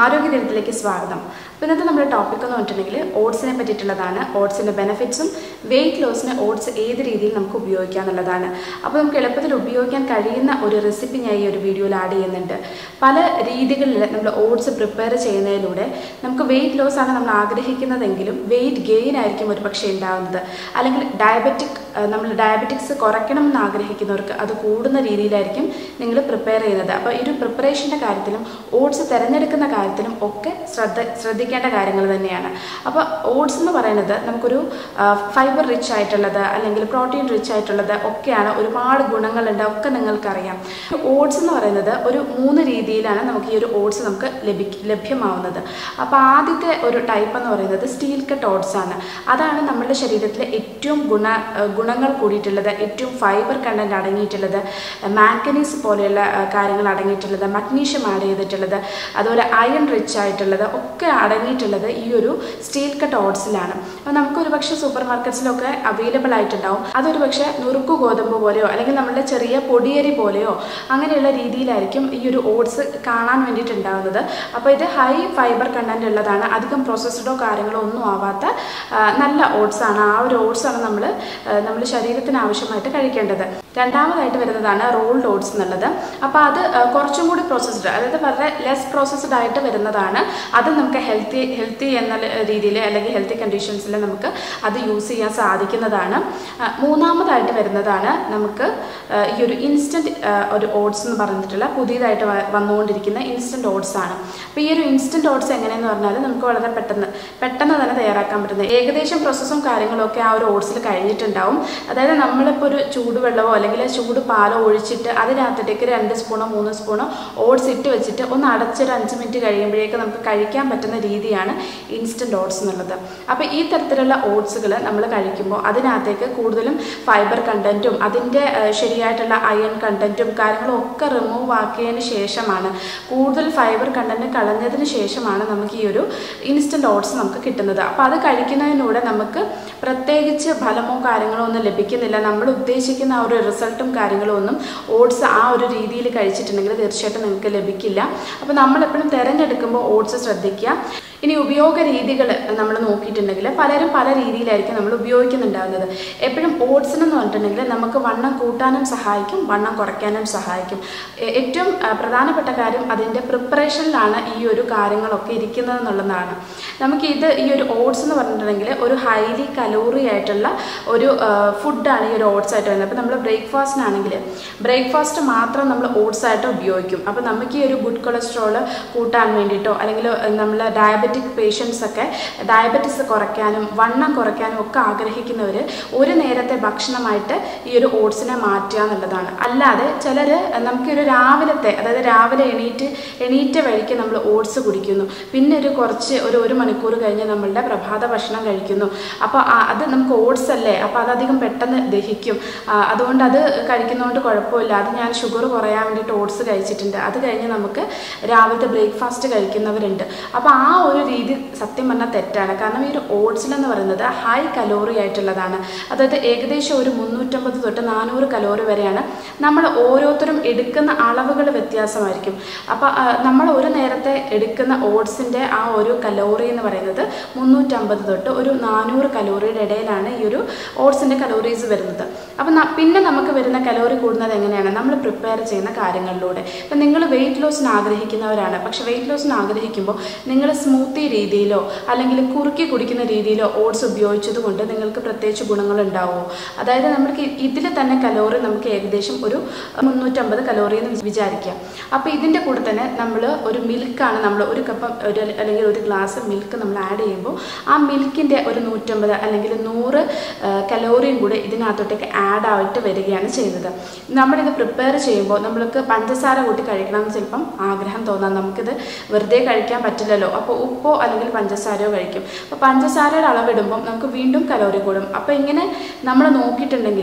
ആരോഗ്യദിനത്തിലേക്ക് സ്വാഗതം അപ്പോൾ ഇന്നത്തെ നമ്മുടെ ടോപ്പിക് എന്ന് പറഞ്ഞിട്ടുണ്ടെങ്കിൽ ഓട്സിനെ പറ്റിയിട്ടുള്ളതാണ് ഓട്സിൻ്റെ ബെനിഫിറ്റ്സും വെയിറ്റ് ലോസിന് ഓട്സ് ഏത് രീതിയിൽ നമുക്ക് ഉപയോഗിക്കാം എന്നുള്ളതാണ് അപ്പോൾ നമുക്ക് എളുപ്പത്തിൽ ഉപയോഗിക്കാൻ കഴിയുന്ന ഒരു റെസിപ്പി ഞാൻ ഈ ഒരു വീഡിയോയിൽ ആഡ് ചെയ്യുന്നുണ്ട് പല രീതികളിൽ നമ്മൾ ഓട്സ് പ്രിപ്പയർ ചെയ്യുന്നതിലൂടെ നമുക്ക് വെയിറ്റ് ലോസ് ആണ് നമ്മൾ ആഗ്രഹിക്കുന്നതെങ്കിലും വെയിറ്റ് ഗെയിൻ ആയിരിക്കും ഒരു പക്ഷേ ഉണ്ടാകുന്നത് അല്ലെങ്കിൽ ഡയബറ്റിക് നമ്മൾ ഡയബറ്റിക്സ് കുറയ്ക്കണം എന്ന് ആഗ്രഹിക്കുന്നവർക്ക് അത് കൂടുന്ന രീതിയിലായിരിക്കും നിങ്ങൾ പ്രിപ്പയർ ചെയ്യുന്നത് അപ്പോൾ ഈ ഒരു പ്രിപ്പറേഷൻ്റെ കാര്യത്തിലും ഓട്സ് തിരഞ്ഞെടുക്കുന്ന കാര്യത്തിലും ഒക്കെ ശ്രദ്ധ ശ്രദ്ധിക്കേണ്ട കാര്യങ്ങൾ തന്നെയാണ് അപ്പോൾ ഓട്സ് എന്ന് പറയുന്നത് നമുക്കൊരു ഫൈബർ റിച്ച് ആയിട്ടുള്ളത് അല്ലെങ്കിൽ പ്രോട്ടീൻ റിച്ച് ആയിട്ടുള്ളത് ഒക്കെയാണ് ഒരുപാട് ഗുണങ്ങളുണ്ട് ഒക്കെ നിങ്ങൾക്കറിയാം ഓട്സ് എന്ന് പറയുന്നത് ഒരു മൂന്ന് രീതിയിലാണ് നമുക്ക് ഈ ഒരു ഓട്സ് നമുക്ക് ലഭി ലഭ്യമാവുന്നത് അപ്പോൾ ആദ്യത്തെ ഒരു ടൈപ്പ് എന്ന് പറയുന്നത് സ്റ്റീൽ കട്ട് ഓട്സ് ആണ് അതാണ് നമ്മുടെ ശരീരത്തിലെ ഏറ്റവും ഗുണ ഗുണങ്ങൾ കൂടിയിട്ടുള്ളത് ഏറ്റവും ഫൈബർ കണ്ടന്റ് അടങ്ങിയിട്ടുള്ളത് മാങ്കനീസ് പോലെയുള്ള കാര്യങ്ങൾ അടങ്ങിയിട്ടുള്ളത് മഗ്നീഷ്യം ആഡ് ചെയ്തിട്ടുള്ളത് അതുപോലെ അയൺ റിച്ച് ആയിട്ടുള്ളത് ഒക്കെ അടങ്ങിയിട്ടുള്ളത് ഈ ഒരു സ്റ്റീൽ കട്ട് ഓട്സിലാണ് അപ്പോൾ നമുക്കൊരു പക്ഷേ സൂപ്പർ മാർക്കറ്റ്സിലൊക്കെ അവൈലബിൾ ആയിട്ടുണ്ടാവും അതൊരു പക്ഷേ നുറുക്കു ഗോതമ്പ് പോലെയോ അല്ലെങ്കിൽ നമ്മുടെ ചെറിയ പൊടിയരി പോലെയോ അങ്ങനെയുള്ള രീതിയിലായിരിക്കും ഈ ഒരു ഓട്സ് കാണാൻ വേണ്ടിയിട്ടുണ്ടാകുന്നത് അപ്പോൾ ഇത് ഹൈ ഫൈബർ കണ്ടന്റ് ഉള്ളതാണ് അധികം പ്രോസസ്ഡോ കാര്യങ്ങളോ ഒന്നും ആവാത്ത നല്ല ഓട്സ് ആണ് ആ ഒരു ഓട്സ് ആണ് നമ്മൾ നമ്മൾ ശരീരത്തിന് ആവശ്യമായിട്ട് കഴിക്കേണ്ടത് രണ്ടാമതായിട്ട് വരുന്നതാണ് റോൾഡ് ഓട്സ് എന്നുള്ളത് അപ്പോൾ അത് കുറച്ചും കൂടി പ്രോസസ്ഡ് അതായത് വളരെ ലെസ് പ്രോസസ്ഡ് ആയിട്ട് വരുന്നതാണ് അത് നമുക്ക് ഹെൽത്തി ഹെൽത്തി എന്ന രീതിയിൽ അല്ലെങ്കിൽ ഹെൽത്തി കണ്ടീഷൻസിൽ നമുക്ക് അത് യൂസ് ചെയ്യാൻ സാധിക്കുന്നതാണ് മൂന്നാമതായിട്ട് വരുന്നതാണ് നമുക്ക് ഈ ഒരു ഇൻസ്റ്റൻറ്റ് ഒരു ഓട്സ് എന്ന് പറഞ്ഞിട്ടുള്ള പുതിയതായിട്ട് വന്നുകൊണ്ടിരിക്കുന്ന ഇൻസ്റ്റൻറ്റ് ഓട്സ് ആണ് അപ്പോൾ ഈ ഒരു ഇൻസ്റ്റൻറ്റ് ഓട്സ് എങ്ങനെയെന്ന് പറഞ്ഞാൽ നമുക്ക് വളരെ പെട്ടെന്ന് പെട്ടെന്ന് തന്നെ തയ്യാറാക്കാൻ പറ്റുന്നത് ഏകദേശം പ്രോസസ്സും കാര്യങ്ങളൊക്കെ ആ ഒരു ഓട്സിൽ കഴിഞ്ഞിട്ടുണ്ടാവും അതായത് നമ്മളിപ്പോൾ ഒരു ചൂടുവെള്ളമോ അല്ലെങ്കിൽ ചൂട് പാലോ ഒഴിച്ചിട്ട് അതിനകത്തേക്ക് രണ്ട് സ്പൂണോ മൂന്ന് സ്പൂണോ ഓട്സ് ഇട്ട് വെച്ചിട്ട് ഒന്ന് അടച്ചൊരു അഞ്ച് മിനിറ്റ് കഴിയുമ്പോഴേക്ക് നമുക്ക് കഴിക്കാൻ പറ്റുന്ന രീതിയാണ് ഇൻസ്റ്റൻറ്റ് ഓട്സ് എന്നുള്ളത് അപ്പോൾ ഈ തരത്തിലുള്ള ഓട്സുകൾ നമ്മൾ കഴിക്കുമ്പോൾ അതിനകത്തേക്ക് കൂടുതലും ഫൈബർ കണ്ടൻറ്റും അതിൻ്റെ ശരിയായിട്ടുള്ള അയൺ കണ്ടൻറ്റും കാര്യങ്ങളും ഒക്കെ റിമൂവ് ആക്കിയതിന് ശേഷമാണ് കൂടുതൽ ഫൈബർ കണ്ടൻറ്റ് കളഞ്ഞതിന് ശേഷമാണ് നമുക്ക് ഈ ഒരു ഇൻസ്റ്റൻറ്റ് ഓട്സ് നമുക്ക് കിട്ടുന്നത് അപ്പോൾ അത് കഴിക്കുന്നതിലൂടെ നമുക്ക് പ്രത്യേകിച്ച് ഫലമോ കാര്യങ്ങളോ ഒന്നും ലഭിക്കുന്നില്ല നമ്മൾ ഉദ്ദേശിക്കുന്ന ആ ഒരു റിസൾട്ടും കാര്യങ്ങളും ഒന്നും ഓട്സ് ആ ഒരു രീതിയിൽ കഴിച്ചിട്ടുണ്ടെങ്കിൽ തീർച്ചയായിട്ടും നിങ്ങൾക്ക് ലഭിക്കില്ല അപ്പോൾ നമ്മളെപ്പോഴും തിരഞ്ഞെടുക്കുമ്പോൾ ഓട്സ് ശ്രദ്ധിക്കുക ഇനി ഉപയോഗ രീതികൾ നമ്മൾ നോക്കിയിട്ടുണ്ടെങ്കിൽ പലരും പല രീതിയിലായിരിക്കും നമ്മൾ ഉപയോഗിക്കുന്നുണ്ടാകുന്നത് എപ്പോഴും ഓട്സിനെന്ന് പറഞ്ഞിട്ടുണ്ടെങ്കിൽ നമുക്ക് വണ്ണം കൂട്ടാനും സഹായിക്കും വണ്ണം കുറയ്ക്കാനും സഹായിക്കും ഏറ്റവും പ്രധാനപ്പെട്ട കാര്യം അതിൻ്റെ പ്രിപ്പറേഷനിലാണ് ഈ ഒരു കാര്യങ്ങളൊക്കെ ഇരിക്കുന്നത് എന്നുള്ളതാണ് നമുക്ക് ഇത് ഈ ഒരു ഓട്സ് എന്ന് പറഞ്ഞിട്ടുണ്ടെങ്കിൽ ഒരു ഹൈലി കലോറി ആയിട്ടുള്ള ഒരു ഫുഡാണ് ഈ ഒരു ഓട്സ് ആയിട്ട് വരുന്നത് അപ്പോൾ നമ്മൾ ബ്രേക്ക്ഫാസ്റ്റിനാണെങ്കിൽ ബ്രേക്ക്ഫാസ്റ്റ് മാത്രം നമ്മൾ ഓട്സ് ആയിട്ട് ഉപയോഗിക്കും അപ്പോൾ നമുക്ക് ഈ ഒരു ഗുഡ് കൊളസ്ട്രോൾ കൂട്ടാൻ വേണ്ടിയിട്ടോ അല്ലെങ്കിൽ നമ്മൾ ഡയബറ്റിക് പേഷ്യൻസ് ഒക്കെ ഡയബറ്റിസ് കുറയ്ക്കാനും വണ്ണം കുറയ്ക്കാനും ഒക്കെ ആഗ്രഹിക്കുന്നവർ ഒരു നേരത്തെ ഭക്ഷണമായിട്ട് ഈ ഒരു ഓട്സിനെ മാറ്റുക എന്നുള്ളതാണ് അല്ലാതെ ചിലർ നമുക്കൊരു രാവിലത്തെ അതായത് രാവിലെ എണീറ്റ് എണീറ്റ വഴിക്ക് നമ്മൾ ഓട്സ് കുടിക്കുന്നു പിന്നെ ഒരു കുറച്ച് ഒരു ഒരു മണിക്കൂർ കഴിഞ്ഞ് നമ്മളുടെ പ്രഭാത ഭക്ഷണം കഴിക്കുന്നു അപ്പോൾ അത് നമുക്ക് ഓട്സ് അല്ലേ അപ്പോൾ അതധികം പെട്ടെന്ന് ദഹിക്കും അതുകൊണ്ട് അത് കഴിക്കുന്നതുകൊണ്ട് കുഴപ്പമില്ല അത് ഞാൻ ഷുഗർ കുറയാൻ വേണ്ടിയിട്ട് ഓട്സ് കഴിച്ചിട്ടുണ്ട് അത് കഴിഞ്ഞ് നമുക്ക് രാവിലത്തെ ബ്രേക്ക്ഫാസ്റ്റ് കഴിക്കുന്നവരുണ്ട് അപ്പോൾ ആ ഒരു രീതി സത്യം പറഞ്ഞാൽ തെറ്റാണ് കാരണം ഈ ഒരു ഓട്സിലെന്ന് പറയുന്നത് ഹൈ കലോറി ആയിട്ടുള്ളതാണ് അതായത് ഏകദേശം ഒരു മുന്നൂറ്റമ്പത് തൊട്ട് നാനൂറ് കലോറി വരെയാണ് നമ്മൾ ഓരോരുത്തരും എടുക്കുന്ന അളവുകൾ വ്യത്യാസമായിരിക്കും അപ്പോൾ നമ്മൾ ഒരു നേരത്തെ എടുക്കുന്ന ഓട്സിൻ്റെ ആ ഒരു കലോറി എന്ന് പറയുന്നത് മുന്നൂറ്റമ്പത് തൊട്ട് ഒരു നാനൂറ് കലോറിയുടെ ഇടയിലാണ് ഈ ഒരു ഓട്സിൻ്റെ കലോറീസ് വരുന്നത് അപ്പം പിന്നെ നമുക്ക് വരുന്ന കലോറി കൂടുന്നത് എങ്ങനെയാണ് നമ്മൾ പ്രിപ്പയർ ചെയ്യുന്ന കാര്യങ്ങളിലൂടെ ഇപ്പം നിങ്ങൾ വെയിറ്റ് ലോസിന് ആഗ്രഹിക്കുന്നവരാണ് പക്ഷേ വെയിറ്റ് ലോസിന് ആഗ്രഹിക്കുമ്പോൾ നിങ്ങൾ സ്മൂത്തി രീതിയിലോ അല്ലെങ്കിൽ കുറുക്കി കുടിക്കുന്ന രീതിയിലോ ഓട്സ് ഉപയോഗിച്ചത് കൊണ്ട് നിങ്ങൾക്ക് പ്രത്യേകിച്ച് ഗുണങ്ങൾ ഉണ്ടാവുമോ അതായത് നമുക്ക് ഇതിൽ തന്നെ കലോറി നമുക്ക് ഏകദേശം ഒരു മുന്നൂറ്റമ്പത് കലോറി എന്ന് വിചാരിക്കാം അപ്പോൾ ഇതിൻ്റെ കൂടെ തന്നെ നമ്മൾ ഒരു മിൽക്കാണ് നമ്മൾ ഒരു കപ്പ് ഒരു അല്ലെങ്കിൽ ഒരു ഗ്ലാസ് മിൽക്ക് നമ്മൾ ആഡ് ചെയ്യുമ്പോൾ ആ മിൽക്കിൻ്റെ ഒരു നൂറ്റമ്പത് അല്ലെങ്കിൽ നൂറ് കലോറിയും കൂടെ ഇതിനകത്തോട്ടേക്ക് ആഡ് ആയിട്ട് വരികയാണ് ചെയ്യുന്നത് നമ്മളിത് പ്രിപ്പയർ ചെയ്യുമ്പോൾ നമ്മൾക്ക് പഞ്ചസാര കൂട്ടി കഴിക്കണം എന്ന് ചിലപ്പം ആഗ്രഹം തോന്നാം നമുക്കിത് വെറുതെ കഴിക്കാൻ പറ്റില്ലല്ലോ അപ്പോൾ ഉപ്പോ അല്ലെങ്കിൽ പഞ്ചസാരയോ കഴിക്കും അപ്പോൾ പഞ്ചസാരയുടെ അളവിടുമ്പം നമുക്ക് വീണ്ടും കലോറി കൂടും അപ്പോൾ ഇങ്ങനെ നമ്മൾ നോക്കിയിട്ടുണ്ടെങ്കിൽ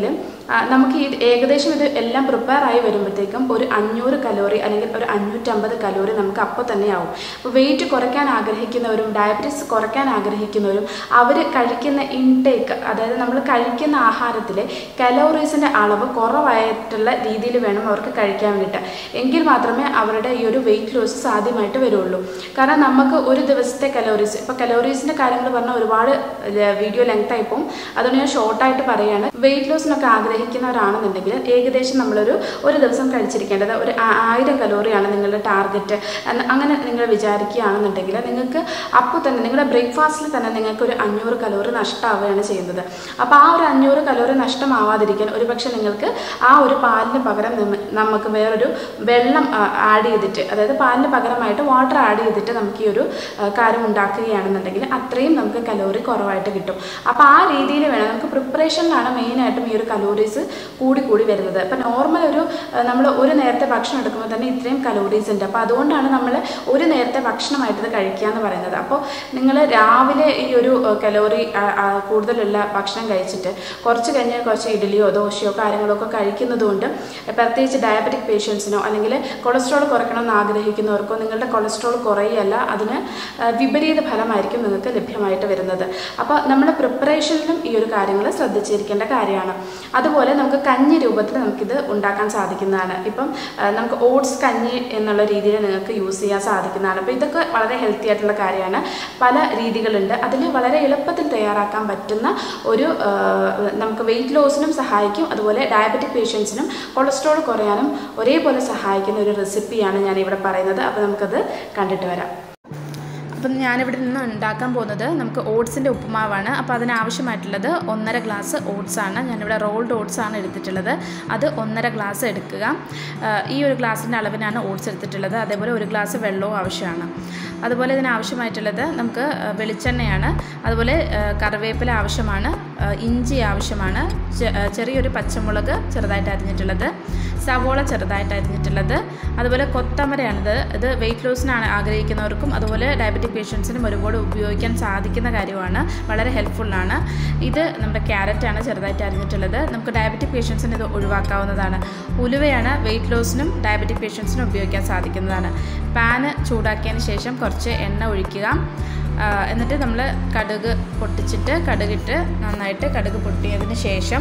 ആ, നമുക്ക് ഇത് ഏകദേശം ഇത് എല്ലാം പ്രിപ്പയർ ആയി വരുമ്പോഴത്തേക്കും ഒരു അഞ്ഞൂറ് കലോറി അല്ലെങ്കിൽ ഒരു അഞ്ഞൂറ്റമ്പത് കലോറി നമുക്ക് അപ്പോൾ തന്നെ ആവും അപ്പോൾ വെയിറ്റ് കുറയ്ക്കാൻ ആഗ്രഹിക്കുന്നവരും ഡയബറ്റീസ് കുറയ്ക്കാൻ ആഗ്രഹിക്കുന്നവരും അവർ കഴിക്കുന്ന ഇൻടേക്ക് അതായത് നമ്മൾ കഴിക്കുന്ന ആഹാരത്തിൽ കലോറീസിൻ്റെ അളവ് കുറവായിട്ടുള്ള രീതിയിൽ വേണം അവർക്ക് കഴിക്കാൻ വേണ്ടിയിട്ട് എങ്കിൽ മാത്രമേ അവരുടെ ഈ ഒരു വെയിറ്റ് ലോസ് സാധ്യമായിട്ട് വരുള്ളൂ കാരണം നമുക്ക് ഒരു ദിവസത്തെ കലോറീസ് ഇപ്പോൾ കലോറീസിൻ്റെ കാര്യങ്ങൾ പറഞ്ഞാൽ ഒരുപാട് വീഡിയോ ലെങ്ത് ആയി പോകും അതുകൊണ്ട് ഞാൻ ഷോർട്ടായിട്ട് പറയുകയാണ് വെയിറ്റ് ലോസിനൊക്കെ ആഗ്രഹിക്കുന്നവരാണെന്നുണ്ടെങ്കിൽ ഏകദേശം നമ്മളൊരു ഒരു ദിവസം കഴിച്ചിരിക്കേണ്ടത് ഒരു ആ- ആയിരം കലോറിയാണ് നിങ്ങളുടെ ടാർഗറ്റ് അങ്ങനെ നിങ്ങൾ വിചാരിക്കുകയാണെന്നുണ്ടെങ്കിൽ നിങ്ങൾക്ക് അപ്പോൾ തന്നെ നിങ്ങളുടെ ബ്രേക്ക്ഫാസ്റ്റിൽ തന്നെ നിങ്ങൾക്ക് ഒരു അഞ്ഞൂറ് കലോറി നഷ്ടമാവുകയാണ് ചെയ്യുന്നത് അപ്പോൾ ആ ഒരു അഞ്ഞൂറ് കലോറി നഷ്ടമാവാതിരിക്കാൻ ഒരുപക്ഷെ നിങ്ങൾക്ക് ആ ഒരു പാലിന് പകരം നിമ- നമുക്ക് വേറൊരു വെള്ളം ആഡ് ചെയ്തിട്ട് അതായത് പാലിന് പകരമായിട്ട് വാട്ടർ ആഡ് ചെയ്തിട്ട് നമുക്ക് ഈ ഒരു ആ, കാര്യം ഉണ്ടാക്കുകയാണെന്നുണ്ടെങ്കിൽ അത്രയും നമുക്ക് കലോറി കുറവായിട്ട് കിട്ടും അപ്പോൾ ആ രീതിയിൽ വേണം നമുക്ക് പ്രിപ്പറേഷനിലാണ് മെയിനായിട്ടും ഈ ഒരു കലോറീസ് കൂടി കൂടി വരുന്നത് അപ്പോൾ നോർമൽ ഒരു നമ്മൾ ഒരു നേരത്തെ ഭക്ഷണം എടുക്കുമ്പോൾ തന്നെ ഇത്രയും കലോറീസ് ഉണ്ട് അപ്പോൾ അതുകൊണ്ടാണ് നമ്മൾ ഒരു നേരത്തെ ഭക്ഷണമായിട്ട് ഇത് കഴിക്കുക എന്ന് പറയുന്നത് അപ്പോൾ നിങ്ങൾ രാവിലെ ഈ ഒരു കലോറി കൂടുതലുള്ള ഭക്ഷണം കഴിച്ചിട്ട് കുറച്ച് കഴിഞ്ഞ് കുറച്ച് ഇഡ്ഡലിയോ ദോശയോ കാര്യങ്ങളോ ഒക്കെ കഴിക്കുന്നത് കൊണ്ട് പ്രത്യേകിച്ച് ഡയബറ്റിക് പേഷ്യൻസിനോ അല്ലെങ്കിൽ കൊളസ്ട്രോൾ കുറയ്ക്കണമെന്ന് ആഗ്രഹിക്കുന്നവർക്കോ നിങ്ങളുടെ കൊളസ്ട്രോൾ കുറയുകയല്ല അതിന് ആ, വിപരീത ഫലമായിരിക്കും നിങ്ങൾക്ക് ലഭ്യമായിട്ട് വരുന്നത് അപ്പോൾ നമ്മുടെ പ്രിപ്പറേഷനിലും ഈ ഒരു കാര്യങ്ങൾ ശ്രദ്ധിച്ചിരിക്കേണ്ട കാര്യമാണ് അതുപോലെ നമുക്ക് കഞ്ഞി രൂപത്തിൽ നമുക്കിത് ഉണ്ടാക്കാൻ സാധിക്കുന്നതാണ് ഇപ്പം ആ, നമുക്ക് ഓട്സ് കഞ്ഞി എന്നുള്ള രീതിയിൽ നിങ്ങൾക്ക് യൂസ് ചെയ്യാൻ സാധിക്കുന്നതാണ് അപ്പോൾ ഇതൊക്കെ വളരെ ഹെൽത്തി ആയിട്ടുള്ള കാര്യമാണ് പല രീതികളുണ്ട് അതിൽ വളരെ എളുപ്പത്തിൽ തയ്യാറാക്കാൻ പറ്റുന്ന ഒരു ആ, നമുക്ക് വെയിറ്റ് ലോസിനും സഹായിക്കും അതുപോലെ ഡയബറ്റിക് പേഷ്യൻസിനും കൊളസ്ട്രോൾ കുറയാനും ഒരേപോലെ സഹായിക്കുന്ന ഒരു റെസിപ്പിയാണ് ഞാൻ ഇവിടെ പറയുന്നത് അപ്പോൾ നമുക്കത് കണ്ടിട്ട് വരാം അപ്പം ഞാനിവിടെ നിന്ന് ഉണ്ടാക്കാൻ പോകുന്നത് നമുക്ക് ഓട്സിൻ്റെ ഉപ്പുമാവാണ് അപ്പോൾ അതിനാവശ്യമായിട്ടുള്ളത് ഒന്നര ഗ്ലാസ് ഓട്സ് ആണ് ഞാനിവിടെ റോൾഡ് ഓട്സ് ആണ് എടുത്തിട്ടുള്ളത് അത് ഒന്നര ഗ്ലാസ് എടുക്കുക ആ, ഈ ഒരു ഗ്ലാസിൻ്റെ അളവിനാണ് ഓട്സ് എടുത്തിട്ടുള്ളത് അതേപോലെ ഒരു ഗ്ലാസ് വെള്ളവും ആവശ്യമാണ് അതുപോലെ ഇതിനാവശ്യമായിട്ടുള്ളത് നമുക്ക് ആ, വെളിച്ചെണ്ണയാണ് അതുപോലെ ആ, കറിവേപ്പില ആവശ്യമാണ് ആ, ഇഞ്ചി ആവശ്യമാണ് ചെ- ആ, ചെറിയൊരു പച്ചമുളക് ചെറുതായിട്ട് അരിഞ്ഞിട്ടുള്ളത് സവോള ചെറുതായിട്ട് അരിഞ്ഞിട്ടുള്ളത് അതുപോലെ കൊത്തമരയാണിത് ഇത് വെയിറ്റ് ലോസിനാണ് ആഗ്രഹിക്കുന്നവർക്കും അതുപോലെ ഡയബറ്റിക് പേഷ്യൻസിനും ഒരുപാട് ഉപയോഗിക്കാൻ സാധിക്കുന്ന കാര്യമാണ് വളരെ ഹെൽപ്ഫുള്ളാണ് ഇത് നമ്മുടെ ക്യാരറ്റാണ് ചെറുതായിട്ട് അരിഞ്ഞിട്ടുള്ളത് നമുക്ക് ഡയബറ്റിക് പേഷ്യൻസിന് ഇത് ഒഴിവാക്കാവുന്നതാണ് ഉലുവയാണ് വെയിറ്റ് ലോസിനും ഡയബറ്റിക് പേഷ്യൻസിനും ഉപയോഗിക്കാൻ സാധിക്കുന്നതാണ് പാന് ചൂടാക്കിയതിന് ശേഷം കുറച്ച് എണ്ണ ഒഴിക്കുക ആ, എന്നിട്ട് നമ്മൾ കടുക് പൊട്ടിച്ചിട്ട് കടുകിട്ട് നന്നായിട്ട് കടുക് പൊട്ടിയതിന് ശേഷം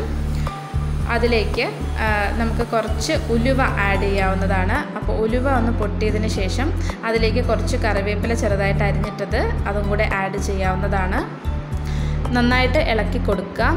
അതിലേക്ക് ആ, നമുക്ക് കുറച്ച് ഉലുവ ആഡ് ചെയ്യാവുന്നതാണ് അപ്പോൾ ഉലുവ ഒന്ന് പൊട്ടിയതിന് ശേഷം അതിലേക്ക് കുറച്ച് കറിവേപ്പില ചെറുതായിട്ട് അരിഞ്ഞിട്ടത് അതും കൂടെ ആഡ് ചെയ്യാവുന്നതാണ് നന്നായിട്ട് ഇളക്കി കൊടുക്കുക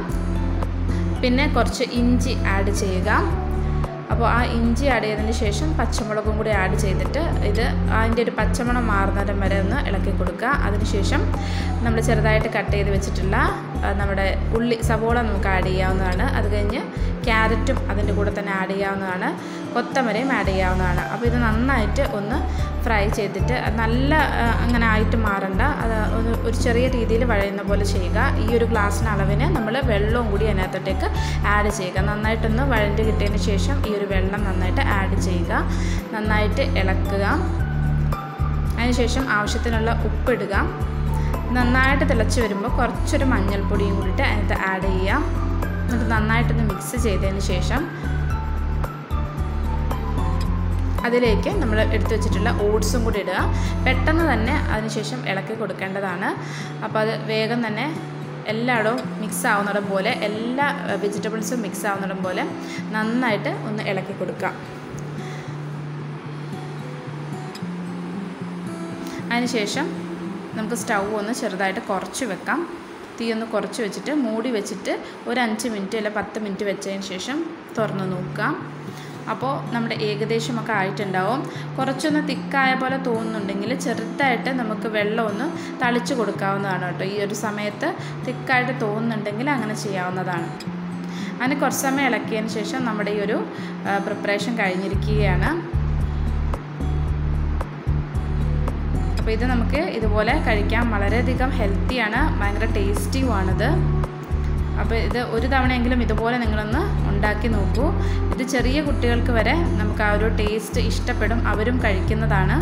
പിന്നെ കുറച്ച് ഇഞ്ചി ആഡ് ചെയ്യുക അപ്പോൾ ആ ഇഞ്ചി ആഡ് ചെയ്തതിന് ശേഷം പച്ചമുളകും കൂടി ആഡ് ചെയ്തിട്ട് ഇത് അതിൻ്റെ ഒരു പച്ചമണം മാറുന്നതിന് വരെ ഒന്ന് ഇളക്കി കൊടുക്കുക അതിനുശേഷം നമ്മൾ ചെറുതായിട്ട് കട്ട് ചെയ്ത് വെച്ചിട്ടുള്ള ആ, നമ്മുടെ ഉള്ളി സവോള നമുക്ക് ആഡ് ചെയ്യാവുന്നതാണ് അത് കഴിഞ്ഞ് ക്യാരറ്റും അതിൻ്റെ കൂടെ തന്നെ ആഡ് ചെയ്യാവുന്നതാണ് കൊത്തമരയും ആഡ് ചെയ്യാവുന്നതാണ് അപ്പോൾ ഇത് നന്നായിട്ട് ഒന്ന് ഫ്രൈ ചെയ്തിട്ട് നല്ല ആ, അങ്ങനെ ആയിട്ട് മാറണ്ട അത് ഒരു ഒരു ചെറിയ രീതിയിൽ വഴയുന്ന പോലെ ചെയ്യുക ഈ ഒരു ഗ്ലാസ്സിന് അളവിന് നമ്മൾ വെള്ളവും കൂടി അതിനകത്തോട്ടേക്ക് ആഡ് ചെയ്യുക നന്നായിട്ടൊന്ന് വഴണ്ട് കിട്ടിയതിന് ശേഷം ഈ ഒരു വെള്ളം നന്നായിട്ട് ആഡ് ചെയ്യുക നന്നായിട്ട് ഇളക്കുക അതിനുശേഷം ആവശ്യത്തിനുള്ള ഉപ്പിടുക നന്നായിട്ട് തിളച്ച് വരുമ്പോൾ കുറച്ചൊരു മഞ്ഞൾപ്പൊടിയും കൂടിയിട്ട് അതിനകത്ത് ആഡ് ചെയ്യാം എന്നിട്ട് നന്നായിട്ടൊന്ന് മിക്സ് ചെയ്തതിന് ശേഷം അതിലേക്ക് നമ്മൾ എടുത്തു വെച്ചിട്ടുള്ള ഓട്സും കൂടി ഇടുക പെട്ടെന്ന് തന്നെ അതിനുശേഷം ഇളക്കി കൊടുക്കേണ്ടതാണ് അപ്പോൾ അത് വേഗം തന്നെ എല്ലായിടവും മിക്സ് ആവുന്നിടം പോലെ എല്ലാ വെജിറ്റബിൾസും മിക്സ് ആവുന്നിടം പോലെ നന്നായിട്ട് ഒന്ന് ഇളക്കി കൊടുക്കുക അതിനുശേഷം നമുക്ക് സ്റ്റൗ ഒന്ന് ചെറുതായിട്ട് കുറച്ച് വെക്കാം തീ ഒന്ന് കുറച്ച് വെച്ചിട്ട് മൂടി വെച്ചിട്ട് ഒരു അഞ്ച് മിനിറ്റ് അല്ല പത്ത് മിനിറ്റ് വെച്ചതിന് ശേഷം തുറന്ന് നോക്കാം അപ്പോൾ നമ്മുടെ ഏകദേശമൊക്കെ ആയിട്ടുണ്ടാവും കുറച്ചൊന്ന് തിക്കായ പോലെ തോന്നുന്നുണ്ടെങ്കിൽ ചെറുതായിട്ട് നമുക്ക് വെള്ളം ഒന്ന് തളിച്ച് കൊടുക്കാവുന്നതാണ് കേട്ടോ ഈ ഒരു സമയത്ത് തിക്കായിട്ട് തോന്നുന്നുണ്ടെങ്കിൽ അങ്ങനെ ചെയ്യാവുന്നതാണ് അങ്ങനെ കുറച്ച് സമയം ഇളക്കിയതിന് ശേഷം നമ്മുടെ ഈ ഒരു പ്രിപ്പറേഷൻ കഴിഞ്ഞിരിക്കുകയാണ് അപ്പോൾ ഇത് നമുക്ക് ഇതുപോലെ കഴിക്കാൻ വളരെയധികം ഹെൽത്തിയാണ് ഭയങ്കര ടേസ്റ്റിയുമാണിത് അപ്പോൾ ഇത് ഒരു തവണയെങ്കിലും ഇതുപോലെ നിങ്ങളൊന്ന് ഉണ്ടാക്കി നോക്കൂ ഇത് ചെറിയ കുട്ടികൾക്ക് വരെ നമുക്ക് ആ ഒരു ടേസ്റ്റ് ഇഷ്ടപ്പെടും അവരും കഴിക്കുന്നതാണ്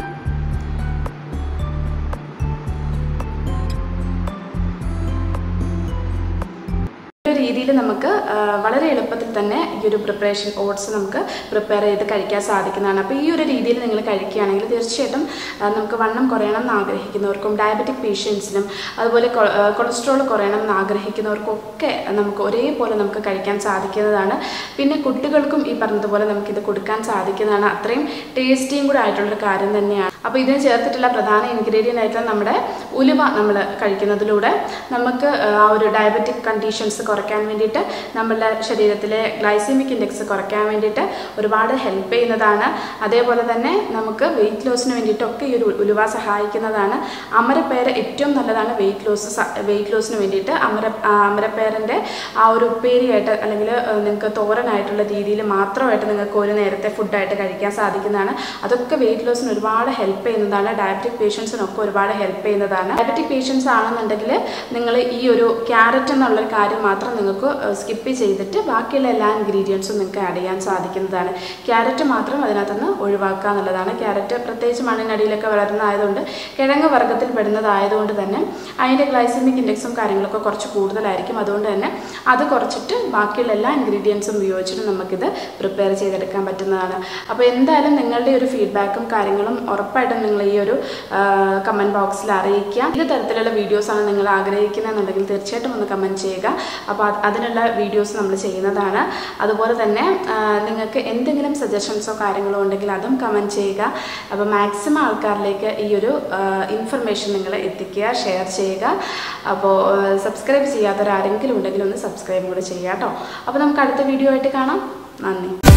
ഒരു രീതിയിൽ നമുക്ക് ആ, വളരെ എളുപ്പത്തിൽ തന്നെ ഈ ഒരു പ്രിപ്പറേഷൻ ഓട്സ് നമുക്ക് പ്രിപ്പയർ ചെയ്ത് കഴിക്കാൻ സാധിക്കുന്നതാണ് അപ്പോൾ ഈ ഒരു രീതിയിൽ നിങ്ങൾ കഴിക്കുകയാണെങ്കിൽ തീർച്ചയായിട്ടും ആ, നമുക്ക് വണ്ണം കുറയണം എന്ന് ആഗ്രഹിക്കുന്നവർക്കും ഡയബറ്റിക് പേഷ്യൻസിനും അതുപോലെ കൊ- ആ, കൊളസ്ട്രോൾ കുറയണം എന്ന് ആഗ്രഹിക്കുന്നവർക്കും ഒക്കെ നമുക്ക് ഒരേപോലെ നമുക്ക് കഴിക്കാൻ സാധിക്കുന്നതാണ് പിന്നെ കുട്ടികൾക്കും ഈ പറഞ്ഞതുപോലെ നമുക്കിത് കൊടുക്കാൻ സാധിക്കുന്നതാണ് അത്രയും ടേസ്റ്റിയും കൂടെ ആയിട്ടുള്ളൊരു കാര്യം തന്നെയാണ് അപ്പോൾ ഇതിന് ചേർത്തിട്ടുള്ള പ്രധാന ഇൻഗ്രീഡിയൻ്റ് ആയിട്ടുള്ള നമ്മുടെ ഉലുവ നമ്മൾ കഴിക്കുന്നതിലൂടെ നമുക്ക് ആ, ആ ഒരു ഡയബറ്റിക് കണ്ടീഷൻസ് കുറയ്ക്കാൻ വേണ്ടിയിട്ട് നമ്മളുടെ ശരീരത്തിലെ ഗ്ലൈസീമിക് ഇൻഡെക്സ് കുറയ്ക്കാൻ വേണ്ടിയിട്ട് ഒരുപാട് ഹെൽപ്പ് ചെയ്യുന്നതാണ് അതേപോലെ തന്നെ നമുക്ക് വെയിറ്റ് ലോസിന് വേണ്ടിയിട്ടൊക്കെ ഈ ഒരു ഉലുവ സഹായിക്കുന്നതാണ് അമരപ്പേര ഏറ്റവും നല്ലതാണ് വെയിറ്റ് ലോസ് വെയിറ്റ് ലോസിന് വേണ്ടിയിട്ട് അമര ആ, അമരപ്പേരൻ്റെ ആ ഒരു ഉപ്പേരിയായിട്ട് അല്ലെങ്കിൽ നിങ്ങൾക്ക് തോരനായിട്ടുള്ള രീതിയിൽ മാത്രമായിട്ട് നിങ്ങൾക്ക് ഒരു നേരത്തെ ഫുഡായിട്ട് കഴിക്കാൻ സാധിക്കുന്നതാണ് അതൊക്കെ വെയിറ്റ് ലോസിന് ഒരുപാട് ഹെൽപ്പ് ചെയ്യുന്നതാണ് ഡയബറ്റിക് പേഷ്യൻസിനൊക്കെ ഒരുപാട് ഹെൽപ്പ് ചെയ്യുന്നതാണ് ഡയബറ്റിക് പേഷ്യൻസ് ആണെന്നുണ്ടെങ്കിൽ നിങ്ങൾ ഈ ഒരു ക്യാരറ്റ് എന്നുള്ളൊരു കാര്യം മാത്രം നിങ്ങൾക്ക് സ്കിപ്പ് ചെയ്തിട്ട് ബാക്കിയുള്ള എല്ലാ ഇൻഗ്രീഡിയൻസും നിങ്ങൾക്ക് ആഡ് ചെയ്യാൻ സാധിക്കുന്നതാണ് ക്യാരറ്റ് മാത്രം അതിനകത്തുനിന്ന് ഒഴിവാക്കുക എന്നുള്ളതാണ് ക്യാരറ്റ് പ്രത്യേകിച്ച് മണ്ണിനടിയിലൊക്കെ വളരുന്നതായതുകൊണ്ട് കിഴങ്ങ് വർഗ്ഗത്തിൽ പെടുന്നതായതുകൊണ്ട് തന്നെ അതിൻ്റെ ഗ്ലൈസമിക് ഇൻഡെക്സും കാര്യങ്ങളൊക്കെ കുറച്ച് കൂടുതലായിരിക്കും അതുകൊണ്ട് തന്നെ അത് കുറച്ചിട്ട് ബാക്കിയുള്ള എല്ലാ ഇൻഗ്രീഡിയൻസും ഉപയോഗിച്ചിട്ട് നമുക്കിത് പ്രിപ്പയർ ചെയ്തെടുക്കാൻ പറ്റുന്നതാണ് അപ്പോൾ എന്തായാലും നിങ്ങളുടെ ഒരു ഫീഡ്ബാക്കും കാര്യങ്ങളും ഉറപ്പായിട്ടും നിങ്ങൾ ഈ ഒരു കമൻറ്റ് ബോക്സിൽ അറിയിക്കുക ഇത് തരത്തിലുള്ള വീഡിയോസാണ് നിങ്ങൾ ആഗ്രഹിക്കുന്നതെന്നുണ്ടെങ്കിൽ തീർച്ചയായിട്ടും ഒന്ന് കമൻറ്റ് ചെയ്യുക അപ്പോൾ അത് അതിനുള്ള വീഡിയോസ് നമ്മൾ ചെയ്യുന്നതാണ് അതുപോലെ തന്നെ ആ, നിങ്ങൾക്ക് എന്തെങ്കിലും സജഷൻസോ കാര്യങ്ങളോ ഉണ്ടെങ്കിൽ അതും കമൻറ്റ് ചെയ്യുക അപ്പോൾ മാക്സിമം ആൾക്കാരിലേക്ക് ഈ ഒരു ഇൻഫർമേഷൻ നിങ്ങൾ എത്തിക്കുക ഷെയർ ചെയ്യുക അപ്പോൾ സബ്സ്ക്രൈബ് ചെയ്യാത്തവരാരെങ്കിലും ഉണ്ടെങ്കിൽ ഒന്ന് സബ്സ്ക്രൈബ് കൂടെ ചെയ്യുക കേട്ടോ അപ്പോൾ നമുക്ക് അടുത്ത വീഡിയോ ആയിട്ട് കാണാം നന്ദി